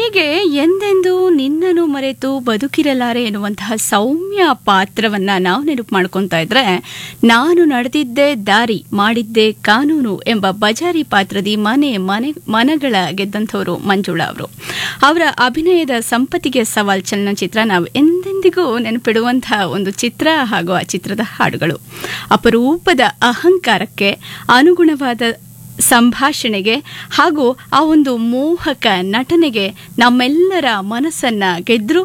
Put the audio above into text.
ಹೀಗೆ ಎಂದೆಂದೂ ನಿನ್ನನ್ನು ಮರೆತು ಬದುಕಿರಲಾರೆ ಎನ್ನುವಂತಹ ಸೌಮ್ಯ ಪಾತ್ರವನ್ನ ನಾವು ನೆನಪು ಮಾಡ್ಕೊತಾ ಇದ್ರೆ ನಾನು ನಡೆದಿದ್ದೆ ದಾರಿ ಮಾಡಿದ್ದೆ ಕಾನೂನು ಎಂಬ ಬಜಾರಿ ಪಾತ್ರದಿ ಮನೆ ಮನೆ ಮನಗಳ ಗೆದ್ದಂಥವರು ಮಂಜುಳಾ ಅವರು ಅವರ ಅಭಿನಯದ ಸಂಪತ್ತಿಗೆ ಸವಾಲ್ ಚಲನಚಿತ್ರ ನಾವು ಎಂದೆಂದಿಗೂ ನೆನಪಿಡುವಂತಹ ಒಂದು ಚಿತ್ರ ಹಾಗೂ ಆ ಚಿತ್ರದ ಹಾಡುಗಳು ಅಪರೂಪದ ಅಹಂಕಾರಕ್ಕೆ ಅನುಗುಣವಾದ ಸಂಭಾಷಣೆಗೆ ಹಾಗೂ ಆ ಒಂದು ಮೋಹಕ ನಟನೆಗೆ ನಮ್ಮೆಲ್ಲರ ಮನಸ್ಸನ್ನ ಗೆದ್ರು